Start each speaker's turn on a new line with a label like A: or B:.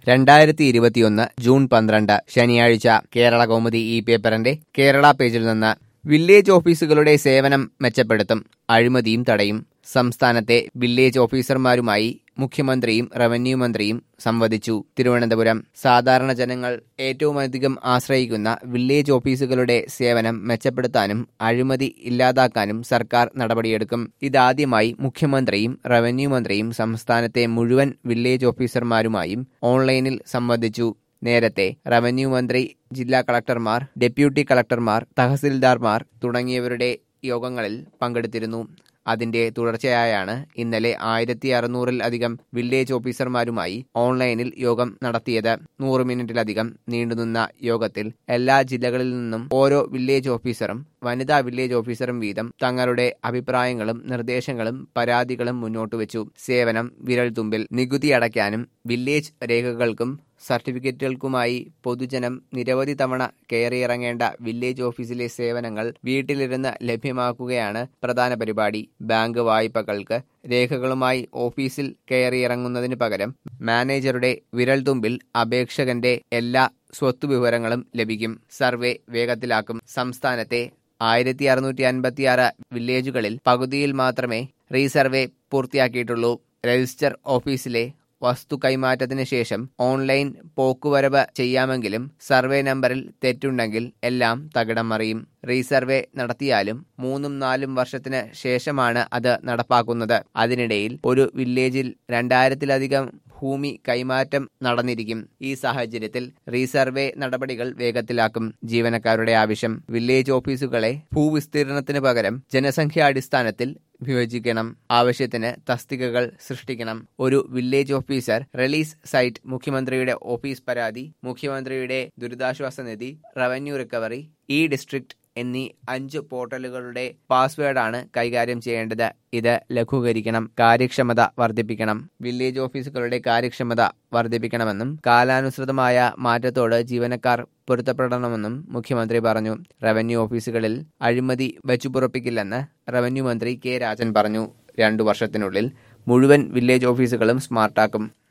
A: രണ്ടായിരത്തി ഇരുപത്തിയൊന്ന് ജൂൺ പന്ത്രണ്ട് ശനിയാഴ്ച കേരള കൗമുദി ഈ പേപ്പറിന്റെ കേരള പേജിൽ നിന്ന് വില്ലേജ് ഓഫീസുകളുടെ സേവനം മെച്ചപ്പെടുത്തും അഴിമതിയും തടയും സംസ്ഥാനത്തെ വില്ലേജ് ഓഫീസർമാരുമായി മുഖ്യമന്ത്രിയും റവന്യൂ മന്ത്രിയും സംവദിച്ചു തിരുവനന്തപുരം സാധാരണ ജനങ്ങൾ ഏറ്റവുമധികം ആശ്രയിക്കുന്ന വില്ലേജ് ഓഫീസുകളുടെ സേവനം മെച്ചപ്പെടുത്താനും അഴിമതി ഇല്ലാതാക്കാനും സർക്കാർ നടപടിയെടുക്കും ഇതാദ്യമായി മുഖ്യമന്ത്രിയും റവന്യൂ മന്ത്രിയും സംസ്ഥാനത്തെ മുഴുവൻ വില്ലേജ് ഓഫീസർമാരുമായും ഓൺലൈനിൽ സംവദിച്ചു നേരത്തെ റവന്യൂ മന്ത്രി ജില്ലാ കളക്ടർമാർ ഡെപ്യൂട്ടി കളക്ടർമാർ തഹസിൽദാർമാർ തുടങ്ങിയവരുടെ യോഗങ്ങളിൽ പങ്കെടുത്തിരുന്നു അതിന്റെ തുടർച്ചയായാണ് ഇന്നലെ ആയിരത്തി അറുന്നൂറിൽ അധികം വില്ലേജ് ഓഫീസർമാരുമായി ഓൺലൈനിൽ യോഗം നടത്തിയത് നൂറ് മിനിറ്റിലധികം നീണ്ടുനിന്ന യോഗത്തിൽ എല്ലാ ജില്ലകളിൽ നിന്നും ഓരോ വില്ലേജ് ഓഫീസറും വനിതാ വില്ലേജ് ഓഫീസറും വീതം തങ്ങളുടെ അഭിപ്രായങ്ങളും നിർദ്ദേശങ്ങളും പരാതികളും മുന്നോട്ട് വെച്ചു സേവനം വിരൽ തുമ്പിൽ നികുതി അടയ്ക്കാനും വില്ലേജ് രേഖകൾക്കും സർട്ടിഫിക്കറ്റുകൾക്കുമായി പൊതുജനം നിരവധി തവണ കയറിയിറങ്ങേണ്ട വില്ലേജ് ഓഫീസിലെ സേവനങ്ങൾ വീട്ടിലിരുന്ന് ലഭ്യമാക്കുകയാണ് പ്രധാന പരിപാടി ബാങ്ക് വായ്പകൾക്ക് രേഖകളുമായി ഓഫീസിൽ കയറിയിറങ്ങുന്നതിന് പകരം മാനേജറുടെ വിരൽത്തുമ്പിൽ അപേക്ഷകന്റെ എല്ലാ സ്വത്തുവിവരങ്ങളും ലഭിക്കും സർവേ വേഗത്തിലാക്കും സംസ്ഥാനത്തെ ആയിരത്തി അറുന്നൂറ്റി അൻപത്തിയാറ് വില്ലേജുകളിൽ പകുതിയിൽ മാത്രമേ റീസർവേ പൂർത്തിയാക്കിയിട്ടുള്ളൂ രജിസ്റ്റർ ഓഫീസിലെ വസ്തു കൈമാറ്റത്തിന് ശേഷം ഓൺലൈൻ പോക്കുവരവ് ചെയ്യാമെങ്കിലും സർവേ നമ്പറിൽ തെറ്റുണ്ടെങ്കിൽ എല്ലാം തകിടം മറിയും റീസർവേ നടത്തിയാലും മൂന്നും നാലും വർഷത്തിന് ശേഷമാണ് അത് നടപ്പാക്കുന്നത് അതിനിടയിൽ ഒരു വില്ലേജിൽ രണ്ടായിരത്തിലധികം ഭൂമി കൈമാറ്റം നടന്നിരിക്കും ഈ സാഹചര്യത്തിൽ റീസർവേ നടപടികൾ വേഗത്തിലാക്കും ജീവനക്കാരുടെ ആവശ്യം വില്ലേജ് ഓഫീസുകളെ ഭൂവിസ്തീർണത്തിന് പകരം ജനസംഖ്യാടിസ്ഥാനത്തിൽ വിഭജിക്കണം ആവശ്യത്തിന് തസ്തികകൾ സൃഷ്ടിക്കണം ഒരു വില്ലേജ് ഓഫീസർ റിലീസ് സൈറ്റ് മുഖ്യമന്ത്രിയുടെ ഓഫീസ് പരാതി മുഖ്യമന്ത്രിയുടെ ദുരിതാശ്വാസ നിധി റവന്യൂ റിക്കവറി ഇ ഡിസ്ട്രിക്ട് എന്നീ അഞ്ച് പോർട്ടലുകളുടെ പാസ്വേഡാണ് കൈകാര്യം ചെയ്യേണ്ടത് ഇത് ലഘൂകരിക്കണം കാര്യക്ഷമത വർദ്ധിപ്പിക്കണം വില്ലേജ് ഓഫീസുകളുടെ കാര്യക്ഷമത വർദ്ധിപ്പിക്കണമെന്നും കാലാനുസൃതമായ മാറ്റത്തോട് ജീവനക്കാർ പൊരുത്തപ്പെടണമെന്നും മുഖ്യമന്ത്രി പറഞ്ഞു റവന്യൂ ഓഫീസുകളിൽ അഴിമതി വെച്ചുപുറപ്പിക്കില്ലെന്ന് റവന്യൂ മന്ത്രി കെ രാജൻ പറഞ്ഞു രണ്ടു വർഷത്തിനുള്ളിൽ മുഴുവൻ വില്ലേജ് ഓഫീസുകളും സ്മാർട്ടാക്കും